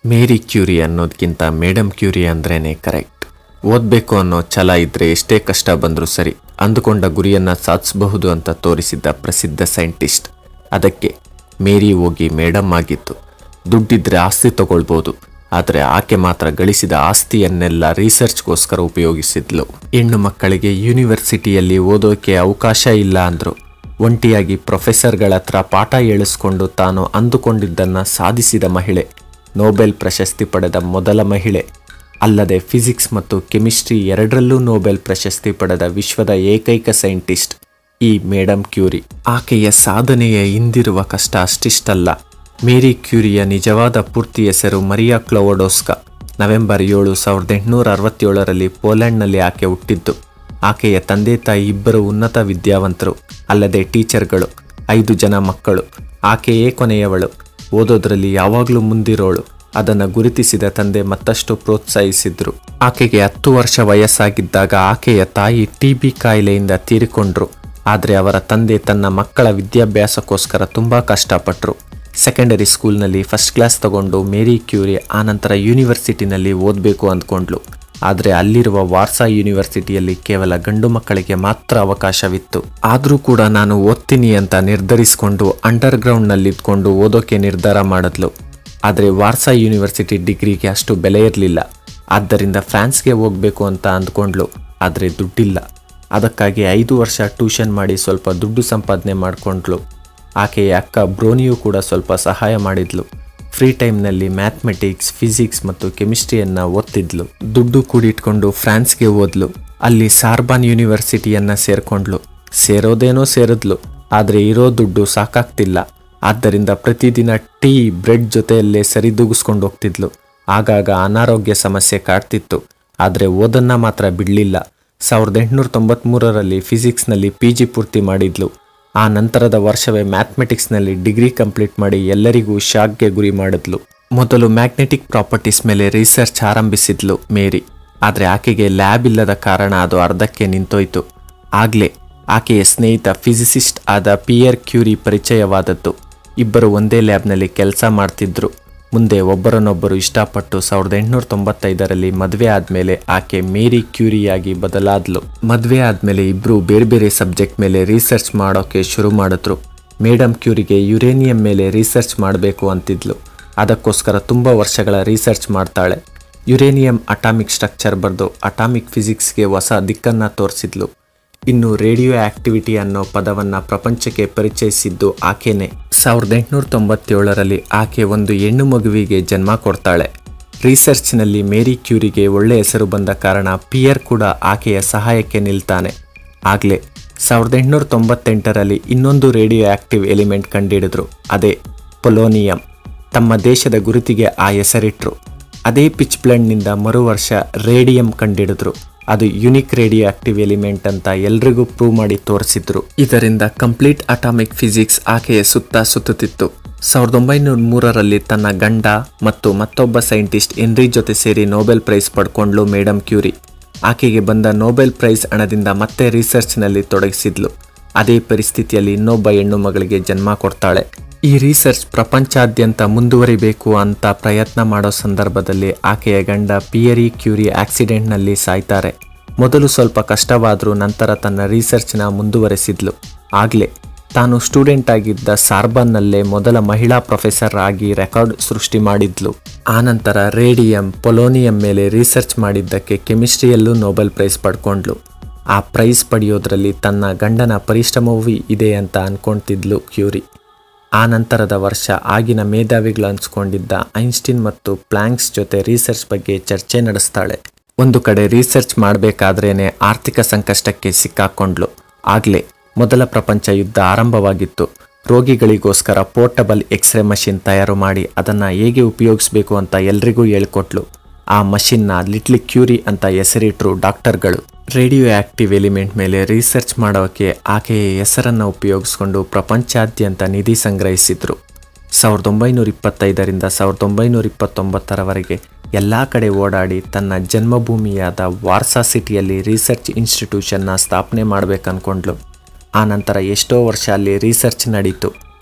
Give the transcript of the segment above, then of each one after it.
ಮೇರಿ Curie ಅನ್ನೋದಕ್ಕಿಂತ madam Curie ಅಂದ್ರೇನೆ correct ಓದಬೇಕು ಅನ್ನೋ ಛಲ ಇದ್ರೆ ಎಷ್ಟೇ ಕಷ್ಟ ಬಂದರೂ ಸರಿ ಅಂದುಕೊಂಡ ಗುರಿಯನ್ನ ಸಾಧಿಸಬಹುದು ಅಂತ ತೋರಿಸಿದ್ದ ಪ್ರಸಿದ್ಧ ಸೈಂಟಿಸ್ಟ್ ಅದಕ್ಕೆ ಮೇರಿ ಹೋಗಿ ಮೇಡಮ್ ಆಗಿತ್ತು ದುಡ್ಡಿದ್ರೆ ಆಸ್ತಿ ತಗೊಳ್ಬೋದು ಆದರೆ ಆಕೆ ಮಾತ್ರ ಗಳಿಸಿದ ಆಸ್ತಿಯನ್ನೆಲ್ಲ ರಿಸರ್ಚ್ಗೋಸ್ಕರ ಉಪಯೋಗಿಸಿದ್ಲು ಹೆಣ್ಣು ಮಕ್ಕಳಿಗೆ ಯೂನಿವರ್ಸಿಟಿಯಲ್ಲಿ ಓದೋಕೆ ಅವಕಾಶ ಇಲ್ಲ ಅಂದ್ರು ಒಂಟಿಯಾಗಿ ಪ್ರೊಫೆಸರ್ಗಳ ಹತ್ರ ಪಾಠ ಹೇಳಿಸ್ಕೊಂಡು ತಾನು ಅಂದುಕೊಂಡಿದ್ದನ್ನ ಸಾಧಿಸಿದ ಮಹಿಳೆ ನೊಬೆಲ್ ಪ್ರಶಸ್ತಿ ಪಡೆದ ಮೊದಲ ಮಹಿಳೆ ಅಲ್ಲದೆ ಫಿಸಿಕ್ಸ್ ಮತ್ತು ಕೆಮಿಸ್ಟ್ರಿ ಎರಡರಲ್ಲೂ ನೊಬೆಲ್ ಪ್ರಶಸ್ತಿ ಪಡೆದ ವಿಶ್ವದ ಏಕೈಕ ಸೈಂಟಿಸ್ಟ್ ಈ ಮೇಡಮ್ ಕ್ಯೂರಿ ಆಕೆಯ ಸಾಧನೆಯ ಹಿಂದಿರುವ ಕಷ್ಟ ಅಷ್ಟಿಷ್ಟಲ್ಲ ಮೇರಿ ಕ್ಯೂರಿಯ ನಿಜವಾದ ಪೂರ್ತಿ ಹೆಸರು ಮರಿಯಾ ಕ್ಲೋವಡೋಸ್ಕಾ ನವೆಂಬರ್ ಏಳು ಸಾವಿರದ ಎಂಟುನೂರ ಅರವತ್ತೇಳರಲ್ಲಿ ಪೋಲೆಂಡ್ನಲ್ಲಿ ಆಕೆ ಹುಟ್ಟಿದ್ದು ಆಕೆಯ ತಂದೆ ತಾಯಿ ಇಬ್ಬರು ಉನ್ನತ ವಿದ್ಯಾವಂತರು ಅಲ್ಲದೆ ಟೀಚರ್ಗಳು ಐದು ಜನ ಮಕ್ಕಳು ಆಕೆಯೇ ಕೊನೆಯವಳು ಓದೋದ್ರಲ್ಲಿ ಯಾವಾಗಲೂ ಮುಂದಿರೋಳು ಅದನ್ನು ಗುರುತಿಸಿದ ತಂದೆ ಮತ್ತಷ್ಟು ಪ್ರೋತ್ಸಾಹಿಸಿದ್ರು ಆಕೆಗೆ ಹತ್ತು ವರ್ಷ ವಯಸ್ಸಾಗಿದ್ದಾಗ ಆಕೆಯ ತಾಯಿ ಟಿ ಬಿ ಕಾಯಿಲೆಯಿಂದ ತೀರಿಕೊಂಡ್ರು ಆದರೆ ಅವರ ತಂದೆ ತನ್ನ ಮಕ್ಕಳ ವಿದ್ಯಾಭ್ಯಾಸಕ್ಕೋಸ್ಕರ ತುಂಬ ಕಷ್ಟಪಟ್ಟರು ಸೆಕೆಂಡರಿ ಸ್ಕೂಲ್ನಲ್ಲಿ ಫಸ್ಟ್ ಕ್ಲಾಸ್ ತಗೊಂಡು ಮೇರಿ ಕ್ಯೂರಿ ಆನಂತರ ಯೂನಿವರ್ಸಿಟಿನಲ್ಲಿ ಓದಬೇಕು ಅಂದ್ಕೊಂಡ್ಲು ಆದರೆ ಅಲ್ಲಿರುವ ವಾರ್ಸಾ ಯೂನಿವರ್ಸಿಟಿಯಲ್ಲಿ ಕೇವಲ ಗಂಡು ಮಕ್ಕಳಿಗೆ ಮಾತ್ರ ಅವಕಾಶವಿತ್ತು ಆದರೂ ಕೂಡ ನಾನು ಓದ್ತೀನಿ ಅಂತ ನಿರ್ಧರಿಸಿಕೊಂಡು ಅಂಡರ್ ಗ್ರೌಂಡ್ನಲ್ಲಿ ಇದ್ಕೊಂಡು ಓದೋಕೆ ನಿರ್ಧಾರ ಮಾಡಿದ್ಲು ಆದರೆ ವಾರ್ಸಾ ಯೂನಿವರ್ಸಿಟಿ ಡಿಗ್ರಿಗೆ ಅಷ್ಟು ಬೆಲೆ ಇರಲಿಲ್ಲ ಆದ್ದರಿಂದ ಫ್ರಾನ್ಸ್ಗೆ ಹೋಗಬೇಕು ಅಂತ ಅಂದ್ಕೊಂಡ್ಲು ಆದರೆ ದುಡ್ಡಿಲ್ಲ ಅದಕ್ಕಾಗಿ ಐದು ವರ್ಷ ಟ್ಯೂಷನ್ ಮಾಡಿ ಸ್ವಲ್ಪ ದುಡ್ಡು ಸಂಪಾದನೆ ಮಾಡಿಕೊಂಡ್ಲು ಆಕೆಯ ಅಕ್ಕ ಬ್ರೋನಿಯು ಕೂಡ ಸ್ವಲ್ಪ ಸಹಾಯ ಮಾಡಿದ್ಲು ಫ್ರೀ ಟೈಮ್ನಲ್ಲಿ ಮ್ಯಾಥಮೆಟಿಕ್ಸ್ ಫಿಸಿಕ್ಸ್ ಮತ್ತು ಕೆಮಿಸ್ಟ್ರಿಯನ್ನು ಓದ್ತಿದ್ಲು ದುಡ್ಡು ಕೂಡಿಟ್ಕೊಂಡು ಫ್ರಾನ್ಸ್ಗೆ ಓದ್ಲು ಅಲ್ಲಿ ಸಾರ್ಬಾನ್ ಯೂನಿವರ್ಸಿಟಿಯನ್ನು ಸೇರ್ಕೊಂಡ್ಲು ಸೇರೋದೇನೋ ಸೇರಿದ್ಲು ಆದರೆ ಇರೋ ದುಡ್ಡು ಸಾಕಾಗ್ತಿಲ್ಲ ಆದ್ದರಿಂದ ಪ್ರತಿದಿನ ಟೀ ಬ್ರೆಡ್ ಜೊತೆಯಲ್ಲೇ ಸರಿದೂಗಿಸ್ಕೊಂಡು ಹೋಗ್ತಿದ್ಲು ಆಗಾಗ ಅನಾರೋಗ್ಯ ಸಮಸ್ಯೆ ಕಾಡ್ತಿತ್ತು ಆದರೆ ಓದನ್ನ ಮಾತ್ರ ಬಿಡಲಿಲ್ಲ ಸಾವಿರದ ಎಂಟುನೂರ ತೊಂಬತ್ಮೂರರಲ್ಲಿ ಫಿಸಿಕ್ಸ್ನಲ್ಲಿ ಪಿ ಜಿ ಪೂರ್ತಿ ಮಾಡಿದ್ಲು ಆ ನಂತರದ ವರ್ಷವೇ ಮ್ಯಾಥಮೆಟಿಕ್ಸ್ನಲ್ಲಿ ಡಿಗ್ರಿ ಕಂಪ್ಲೀಟ್ ಮಾಡಿ ಎಲ್ಲರಿಗೂ ಶಾಕ್ಗೆ ಗುರಿ ಮಾಡಿದ್ಲು ಮೊದಲು ಮ್ಯಾಗ್ನೆಟಿಕ್ ಪ್ರಾಪರ್ಟೀಸ್ ಮೇಲೆ ರಿಸರ್ಚ್ ಆರಂಭಿಸಿದ್ಲು ಮೇರಿ ಆದರೆ ಆಕೆಗೆ ಲ್ಯಾಬ್ ಇಲ್ಲದ ಕಾರಣ ಅದು ಅರ್ಧಕ್ಕೆ ನಿಂತೋಯ್ತು ಆಗ್ಲೇ ಆಕೆಯ ಸ್ನೇಹಿತ ಫಿಸಿಸಿಸ್ಟ್ ಆದ ಪಿಯರ್ ಕ್ಯೂರಿ ಪರಿಚಯವಾದದ್ದು ಇಬ್ಬರು ಒಂದೇ ಲ್ಯಾಬ್ನಲ್ಲಿ ಕೆಲಸ ಮಾಡ್ತಿದ್ರು ಮುಂದೆ ಒಬ್ಬರನ್ನೊಬ್ಬರು ಇಷ್ಟಪಟ್ಟು ಸಾವಿರದ ಎಂಟುನೂರ ತೊಂಬತ್ತೈದರಲ್ಲಿ ಮದುವೆ ಆದಮೇಲೆ ಆಕೆ ಮೇರಿ ಕ್ಯೂರಿಯಾಗಿ ಬದಲಾದ್ಲು ಮದುವೆ ಆದಮೇಲೆ ಇಬ್ಬರು ಬೇರೆ ಬೇರೆ ಸಬ್ಜೆಕ್ಟ್ ಮೇಲೆ ರಿಸರ್ಚ್ ಮಾಡೋಕೆ ಶುರು ಮಾಡಿದ್ರು ಮೇಡಮ್ ಕ್ಯೂರಿಗೆ ಯುರೇನಿಯಂ ಮೇಲೆ ರಿಸರ್ಚ್ ಮಾಡಬೇಕು ಅಂತಿದ್ಲು ಅದಕ್ಕೋಸ್ಕರ ತುಂಬ ವರ್ಷಗಳ ರಿಸರ್ಚ್ ಮಾಡ್ತಾಳೆ ಯುರೇನಿಯಂ ಅಟಾಮಿಕ್ ಸ್ಟ್ರಕ್ಚರ್ ಬರೆದು ಅಟಾಮಿಕ್ ಫಿಸಿಕ್ಸ್ಗೆ ಹೊಸ ದಿಕ್ಕನ್ನು ತೋರಿಸಿದ್ಲು ಇನ್ನು ರೇಡಿಯೋ ಆಕ್ಟಿವಿಟಿ ಅನ್ನೋ ಪದವನ್ನು ಪ್ರಪಂಚಕ್ಕೆ ಪರಿಚಯಿಸಿದ್ದು ಆಕೆನೇ ಸಾವಿರದ ಎಂಟುನೂರ ತೊಂಬತ್ತೇಳರಲ್ಲಿ ಆಕೆ ಒಂದು ಹೆಣ್ಣು ಮಗುವಿಗೆ ಜನ್ಮ ಕೊಡ್ತಾಳೆ ರಿಸರ್ಚ್ನಲ್ಲಿ ಮೇರಿ ಕ್ಯೂರಿಗೆ ಒಳ್ಳೆ ಹೆಸರು ಬಂದ ಕಾರಣ ಪಿಯರ್ ಕೂಡ ಆಕೆಯ ಸಹಾಯಕ್ಕೆ ನಿಲ್ತಾನೆ ಆಗಲೇ ಸಾವಿರದ ಎಂಟುನೂರ ತೊಂಬತ್ತೆಂಟರಲ್ಲಿ ಇನ್ನೊಂದು ರೇಡಿಯೋ ಆಕ್ಟಿವ್ ಎಲಿಮೆಂಟ್ ಕಂಡುಹಿಡಿದ್ರು ಅದೇ ಪೊಲೋನಿಯಂ ತಮ್ಮ ದೇಶದ ಗುರುತಿಗೆ ಆ ಹೆಸರಿಟ್ರು ಅದೇ ಪಿಚ್ ಬ್ಲೆಂಡ್ನಿಂದ ಮರು ವರ್ಷ ರೇಡಿಯಂ ಕಂಡಿಡಿದ್ರು ಅದು ಯುನಿಕ್ ರೇಡಿಯೋ ಆಕ್ಟಿವ್ ಎಲಿಮೆಂಟ್ ಅಂತ ಎಲ್ರಿಗೂ ಪ್ರೂವ್ ಮಾಡಿ ತೋರಿಸಿದ್ರು ಇದರಿಂದ ಕಂಪ್ಲೀಟ್ ಅಟಾಮಿಕ್ ಫಿಸಿಕ್ಸ್ ಆಕೆಯ ಸುತ್ತ ಸುತ್ತುತ್ತಿತ್ತು ಸಾವಿರದ ಒಂಬೈನೂರ ಮೂರರಲ್ಲಿ ತನ್ನ ಗಂಡ ಮತ್ತು ಮತ್ತೊಬ್ಬ ಸೈಂಟಿಸ್ಟ್ ಎನ್ರಿ ಜೊತೆ ಸೇರಿ ನೊಬೆಲ್ ಪ್ರೈಸ್ ಪಡ್ಕೊಂಡ್ಲು ಮೇಡಮ್ ಕ್ಯೂರಿ ಆಕೆಗೆ ಬಂದ ನೊಬೆಲ್ ಪ್ರೈಸ್ ಹಣದಿಂದ ಮತ್ತೆ ರಿಸರ್ಚ್ನಲ್ಲಿ ತೊಡಗಿಸಿದ್ಲು ಅದೇ ಪರಿಸ್ಥಿತಿಯಲ್ಲಿ ಇನ್ನೊಬ್ಬ ಹೆಣ್ಣು ಮಗಳಿಗೆ ಜನ್ಮ ಕೊಡ್ತಾಳೆ ಈ ರಿಸರ್ಚ್ ಪ್ರಪಂಚಾದ್ಯಂತ ಮುಂದುವರಿಬೇಕು ಅಂತ ಪ್ರಯತ್ನ ಮಾಡೋ ಸಂದರ್ಭದಲ್ಲಿ ಆಕೆಯ ಗಂಡ ಪಿಯರಿ ಕ್ಯೂರಿ ಆಕ್ಸಿಡೆಂಟ್ನಲ್ಲಿ ಸಾಯ್ತಾರೆ ಮೊದಲು ಸ್ವಲ್ಪ ಕಷ್ಟವಾದರೂ ನಂತರ ತನ್ನ ರಿಸರ್ಚ್ನ ಮುಂದುವರೆಸಿದ್ಲು ಆಗಲೇ ತಾನು ಸ್ಟೂಡೆಂಟ್ ಆಗಿದ್ದ ಸಾರ್ಬನ್ನಲ್ಲೇ ಮೊದಲ ಮಹಿಳಾ ಪ್ರೊಫೆಸರ್ ಆಗಿ ರೆಕಾರ್ಡ್ ಸೃಷ್ಟಿ ಮಾಡಿದ್ಲು ಆನಂತರ ರೇಡಿಯಂ ಪೊಲೋನಿಯಂ ಮೇಲೆ ರಿಸರ್ಚ್ ಮಾಡಿದ್ದಕ್ಕೆ ಕೆಮಿಸ್ಟ್ರಿಯಲ್ಲೂ ನೊಬೆಲ್ ಪ್ರೈಸ್ ಪಡ್ಕೊಂಡ್ಲು ಆ ಪ್ರೈಸ್ ಪಡೆಯೋದ್ರಲ್ಲಿ ತನ್ನ ಗಂಡನ ಪರಿಶ್ರಮವೂ ಇದೆ ಅಂತ ಅನ್ಕೊಂತಿದ್ಲು ಕ್ಯೂರಿ ಆ ನಂತರದ ವರ್ಷ ಆಗಿನ ಮೇಧಾವಿಗಳು ಅನ್ಸ್ಕೊಂಡಿದ್ದ ಐನ್ಸ್ಟೀನ್ ಮತ್ತು ಪ್ಲಾಂಕ್ಸ್ ಜೊತೆ ರಿಸರ್ಚ್ ಬಗ್ಗೆ ಚರ್ಚೆ ನಡೆಸ್ತಾಳೆ ಒಂದು ಕಡೆ ರಿಸರ್ಚ್ ಮಾಡಬೇಕಾದ್ರೇನೆ ಆರ್ಥಿಕ ಸಂಕಷ್ಟಕ್ಕೆ ಸಿಕ್ಕಾಕೊಂಡ್ಲು ಆಗ್ಲೇ ಮೊದಲ ಪ್ರಪಂಚ ಯುದ್ಧ ಆರಂಭವಾಗಿತ್ತು ರೋಗಿಗಳಿಗೋಸ್ಕರ ಪೋರ್ಟಬಲ್ ಎಕ್ಸ್ರೇ ಮಷಿನ್ ತಯಾರು ಮಾಡಿ ಅದನ್ನು ಹೇಗೆ ಉಪಯೋಗಿಸ್ಬೇಕು ಅಂತ ಎಲ್ರಿಗೂ ಹೇಳ್ಕೊಟ್ಲು ಆ ಮಷಿನ್ನ ಲಿಟ್ಲಿ ಕ್ಯೂರಿ ಅಂತ ಹೆಸರಿಟ್ರು ಡಾಕ್ಟರ್ಗಳು ರೇಡಿಯೋ ಆಕ್ಟಿವ್ ಎಲಿಮೆಂಟ್ ಮೇಲೆ ರಿಸರ್ಚ್ ಮಾಡೋಕೆ ಆಕೆಯ ಹೆಸರನ್ನು ಉಪಯೋಗಿಸ್ಕೊಂಡು ಪ್ರಪಂಚಾದ್ಯಂತ ನಿಧಿ ಸಂಗ್ರಹಿಸಿದ್ರು ಸಾವಿರದ ಒಂಬೈನೂರ ಇಪ್ಪತ್ತೈದರಿಂದ ಸಾವಿರದ ಒಂಬೈನೂರ ಇಪ್ಪತ್ತೊಂಬತ್ತರವರೆಗೆ ಎಲ್ಲ ಕಡೆ ಓಡಾಡಿ ತನ್ನ ಜನ್ಮಭೂಮಿಯಾದ ವಾರ್ಸಾ ಸಿಟಿಯಲ್ಲಿ ರಿಸರ್ಚ್ ಇನ್ಸ್ಟಿಟ್ಯೂಷನ್ನ ಸ್ಥಾಪನೆ ಮಾಡಬೇಕನ್ಕೊಂಡ್ಲು ಆ ನಂತರ ಎಷ್ಟೋ ವರ್ಷ ಅಲ್ಲಿ ರಿಸರ್ಚ್ ನಡೀತು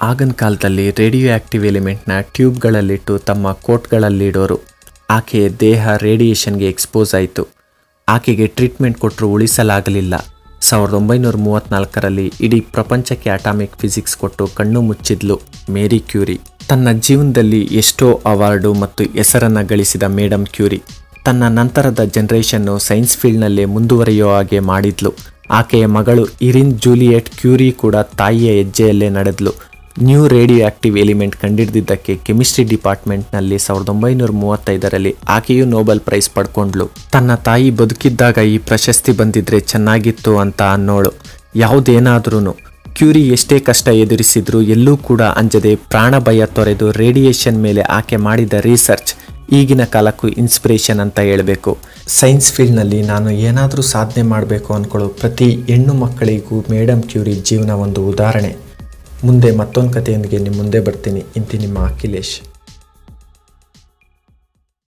ಆಗಿನ ಕಾಲದಲ್ಲಿ ರೇಡಿಯೋ ಆಕ್ಟಿವ್ ಎಲಿಮೆಂಟ್ನ ಟ್ಯೂಬ್ಗಳಲ್ಲಿಟ್ಟು ತಮ್ಮ ಕೋಟ್ಗಳಲ್ಲಿಡೋರು ಆಕೆಯ ದೇಹ ರೇಡಿಯೇಷನ್ಗೆ ಎಕ್ಸ್ಪೋಸ್ ಆಯಿತು ಆಕೆಗೆ ಟ್ರೀಟ್ಮೆಂಟ್ ಕೊಟ್ಟರು ಉಳಿಸಲಾಗಲಿಲ್ಲ ಸಾವಿರದ ಒಂಬೈನೂರ ಮೂವತ್ತ್ನಾಲ್ಕರಲ್ಲಿ ಇಡೀ ಪ್ರಪಂಚಕ್ಕೆ ಅಟಾಮಿಕ್ ಫಿಸಿಕ್ಸ್ ಕೊಟ್ಟು ಕಣ್ಣು ಮುಚ್ಚಿದ್ಲು ಮೇರಿ ಕ್ಯೂರಿ ತನ್ನ ಜೀವನದಲ್ಲಿ ಎಷ್ಟೋ ಅವಾರ್ಡು ಮತ್ತು ಹೆಸರನ್ನು ಗಳಿಸಿದ ಮೇಡಮ್ ಕ್ಯೂರಿ ತನ್ನ ನಂತರದ ಜನರೇಷನ್ನು ಸೈನ್ಸ್ ಫೀಲ್ಡ್ನಲ್ಲೇ ಮುಂದುವರಿಯೋ ಹಾಗೆ ಮಾಡಿದ್ಲು ಆಕೆಯ ಮಗಳು ಇರಿನ್ ಜೂಲಿಯೆಟ್ ಕ್ಯೂರಿ ಕೂಡ ತಾಯಿಯ ಹೆಜ್ಜೆಯಲ್ಲೇ ನಡೆದ್ಲು ನ್ಯೂ ರೇಡಿಯೋ ಆಕ್ಟಿವ್ ಎಲಿಮೆಂಟ್ ಕಂಡಿಡಿದಿದ್ದಕ್ಕೆ ಕೆಮಿಸ್ಟ್ರಿ ಡಿಪಾರ್ಟ್ಮೆಂಟ್ನಲ್ಲಿ ಸಾವಿರದ ಒಂಬೈನೂರ ಮೂವತ್ತೈದರಲ್ಲಿ ಆಕೆಯೂ ನೋಬೆಲ್ ಪ್ರೈಸ್ ಪಡ್ಕೊಂಡ್ಲು ತನ್ನ ತಾಯಿ ಬದುಕಿದ್ದಾಗ ಈ ಪ್ರಶಸ್ತಿ ಬಂದಿದ್ರೆ ಚೆನ್ನಾಗಿತ್ತು ಅಂತ ಅನ್ನೋಳು ಯಾವುದೇನಾದ್ರೂ ಕ್ಯೂರಿ ಎಷ್ಟೇ ಕಷ್ಟ ಎದುರಿಸಿದ್ರು ಎಲ್ಲೂ ಕೂಡ ಅಂಜದೆ ಪ್ರಾಣ ಭಯ ತೊರೆದು ರೇಡಿಯೇಷನ್ ಮೇಲೆ ಆಕೆ ಮಾಡಿದ ರಿಸರ್ಚ್ ಈಗಿನ ಕಾಲಕ್ಕೂ ಇನ್ಸ್ಪಿರೇಷನ್ ಅಂತ ಹೇಳಬೇಕು ಸೈನ್ಸ್ ಫೀಲ್ಡ್ನಲ್ಲಿ ನಾನು ಏನಾದರೂ ಸಾಧನೆ ಮಾಡಬೇಕು ಅಂದ್ಕೊಳ್ಳೋ ಪ್ರತಿ ಹೆಣ್ಣು ಮಕ್ಕಳಿಗೂ ಮೇಡಮ್ ಕ್ಯೂರಿ ಜೀವನ ಒಂದು ಉದಾಹರಣೆ ಮುಂದೆ ಮತ್ತೊಂದು ಕಥೆಯೊಂದಿಗೆ ನಿಮ್ಮ ಮುಂದೆ ಬರ್ತೀನಿ ಇಂತಿ ನಿಮ್ಮ ಅಖಿಲೇಶ್